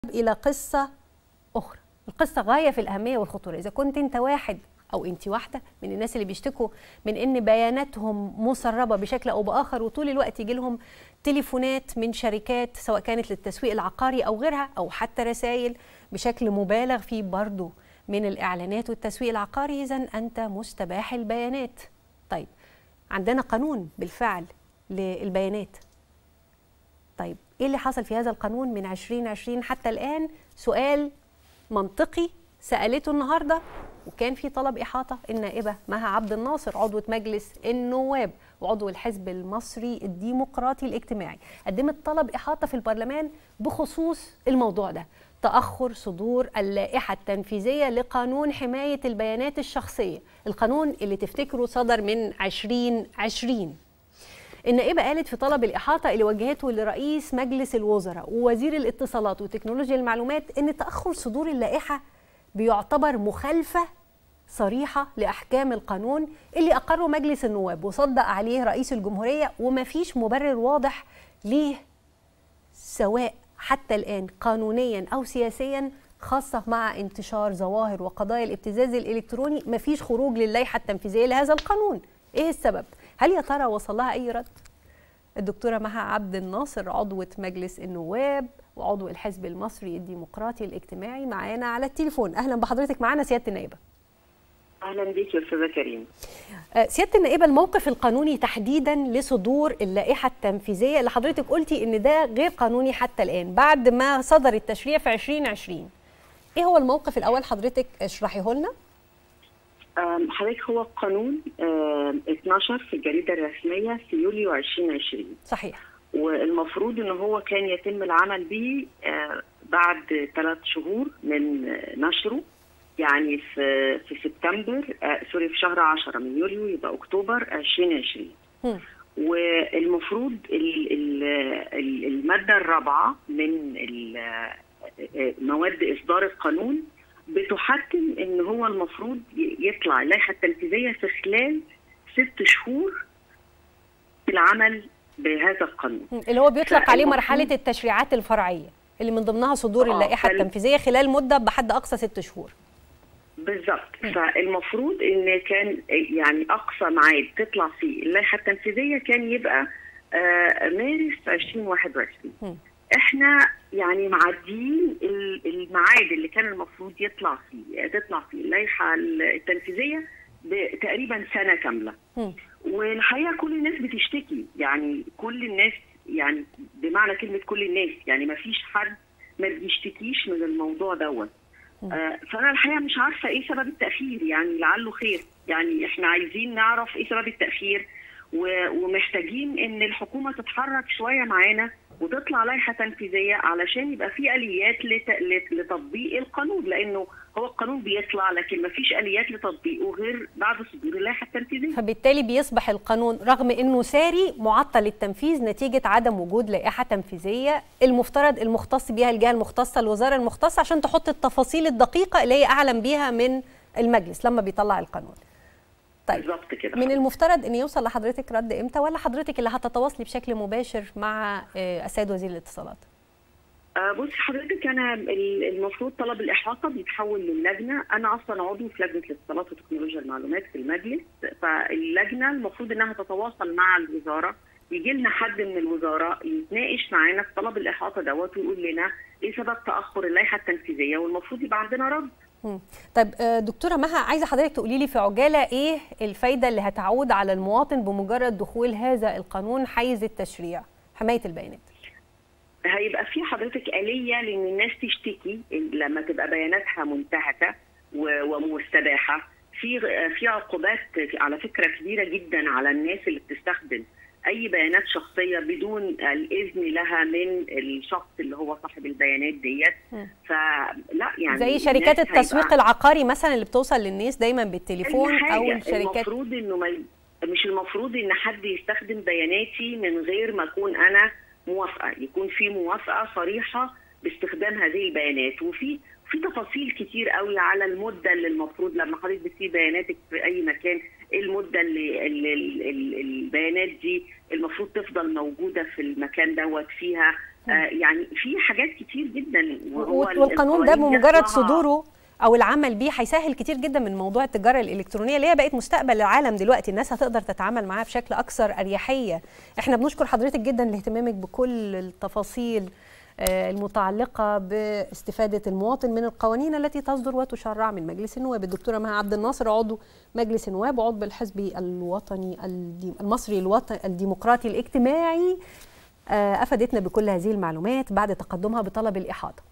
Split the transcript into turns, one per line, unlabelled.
الى قصه اخرى القصه غايه في الاهميه والخطوره اذا كنت انت واحد او انت واحده من الناس اللي بيشتكوا من ان بياناتهم مسربه بشكل او باخر وطول الوقت يجي لهم تليفونات من شركات سواء كانت للتسويق العقاري او غيرها او حتى رسائل بشكل مبالغ فيه برضه من الاعلانات والتسويق العقاري اذا انت مستباح البيانات طيب عندنا قانون بالفعل للبيانات طيب ايه اللي حصل في هذا القانون من 2020 حتى الان سؤال منطقي سالته النهارده وكان في طلب احاطه النائبه مها عبد الناصر عضوه مجلس النواب وعضو الحزب المصري الديمقراطي الاجتماعي قدمت طلب احاطه في البرلمان بخصوص الموضوع ده تاخر صدور اللائحه التنفيذيه لقانون حمايه البيانات الشخصيه القانون اللي تفتكروا صدر من 2020 النائبة قالت في طلب الإحاطة اللي وجهته لرئيس مجلس الوزراء ووزير الاتصالات وتكنولوجيا المعلومات إن تأخر صدور اللائحة بيعتبر مخالفة صريحة لأحكام القانون اللي أقره مجلس النواب وصدق عليه رئيس الجمهورية ومفيش مبرر واضح ليه سواء حتى الآن قانونيا أو سياسيا خاصة مع انتشار ظواهر وقضايا الابتزاز الإلكتروني مفيش خروج للائحة التنفيذية لهذا القانون إيه السبب؟ هل يا ترى وصل لها أي رد؟ الدكتورة مها عبد الناصر عضوة مجلس النواب وعضو الحزب المصري الديمقراطي الاجتماعي معانا على التليفون أهلا بحضرتك معانا سيادة النائبة
اهلا بيك يا استاذه كريم
سياده النائبه الموقف القانوني تحديدا لصدور اللائحه التنفيذيه اللي حضرتك قلتي ان ده غير قانوني حتى الان بعد ما صدر التشريع في 2020 ايه هو الموقف الاول حضرتك اشرحيه لنا
حضرتك هو قانون 12 في الجريده الرسميه في يوليو 2020
صحيح
والمفروض ان هو كان يتم العمل به بعد ثلاث شهور من نشره يعني في في سبتمبر آه سوري في شهر 10 من يوليو يبقى اكتوبر 2020 م. والمفروض ال ال ال الماده الرابعه من مواد اصدار القانون بتحتم ان هو المفروض يطلع اللائحه التنفيذيه في خلال ست شهور في العمل بهذا القانون
اللي هو بيطلق عليه مرحله التشريعات الفرعيه اللي من ضمنها صدور آه اللائحه فال... التنفيذيه خلال مده بحد اقصى ست شهور
بالظبط فالمفروض ان كان يعني اقصى ميعاد تطلع فيه اللائحه التنفيذيه كان يبقى آه مارس 2021 م. احنا يعني معديين الميعاد اللي كان المفروض يطلع فيه تطلع فيه اللائحه التنفيذيه تقريبا سنه كامله م. والحقيقه كل الناس بتشتكي يعني كل الناس يعني بمعنى كلمه كل الناس يعني ما فيش حد ما بيشتكيش من الموضوع دوت آه فانا الحقيقه مش عارفه ايه سبب التاخير يعني لعله خير يعني احنا عايزين نعرف ايه سبب التاخير ومحتاجين ان الحكومه تتحرك شويه معانا وتطلع لائحه تنفيذيه علشان يبقى في اليات لتطبيق القانون لانه هو القانون بيطلع لكن ما فيش اليات لتطبيقه غير بعد صدور اللائحه التنفيذيه.
فبالتالي بيصبح القانون رغم انه ساري معطل التنفيذ نتيجه عدم وجود لائحه تنفيذيه المفترض المختص بها الجهه المختصه الوزاره المختصه عشان تحط التفاصيل الدقيقه اللي هي اعلم بيها من المجلس لما بيطلع القانون.
طيب بالظبط كده
من المفترض ان يوصل لحضرتك رد امتى ولا حضرتك اللي هتتواصلي بشكل مباشر مع السيد وزير الاتصالات؟
أه بصي حضرتك انا المفروض طلب الاحاطه بيتحول للجنه انا اصلا عضو في لجنه الاتصالات وتكنولوجيا المعلومات في المجلس فاللجنه المفروض انها تتواصل مع الوزاره يجي لنا حد من الوزاره يتناقش معانا في طلب الاحاطه دوت ويقول لنا ايه سبب تاخر اللائحه التنفيذيه والمفروض يبقى عندنا رد
طيب دكتوره مها عايزه حضرتك تقولي لي في عجاله ايه الفايده اللي هتعود على المواطن بمجرد دخول هذا القانون حيز التشريع حمايه البيانات
هيبقى في حضرتك آلية لأن الناس تشتكي لما تبقى بياناتها منتهكة ومستباحة في في عقوبات على فكرة كبيرة جدا على الناس اللي بتستخدم أي بيانات شخصية بدون الإذن لها من الشخص اللي هو صاحب البيانات ديت فلا يعني
زي شركات التسويق العقاري مثلا اللي بتوصل للناس دايما بالتليفون أو الشركات
المفروض إنه ما مش المفروض إن حد يستخدم بياناتي من غير ما أكون أنا موافقه يكون في موافقه صريحه باستخدام هذه البيانات وفي في تفاصيل كتير قوي على المده اللي المفروض لما حضرتك بتسيب بياناتك في اي مكان ايه المده اللي, اللي, اللي البيانات دي المفروض تفضل موجوده في المكان دوت فيها آه يعني في حاجات كتير جدا
وهو والقانون ده بمجرد صدوره او العمل بيه هيسهل كتير جدا من موضوع التجاره الالكترونيه اللي هي بقت مستقبل العالم دلوقتي الناس هتقدر تتعامل معاها بشكل اكثر اريحيه احنا بنشكر حضرتك جدا لاهتمامك بكل التفاصيل المتعلقة باستفادة المواطن من القوانين التي تصدر وتشرع من مجلس النواب الدكتورة مها عبد الناصر عضو مجلس النواب وعضو بالحزب الوطني المصري الوطني الديمقراطي الاجتماعي أفادتنا بكل هذه المعلومات بعد تقدمها بطلب الإحاطة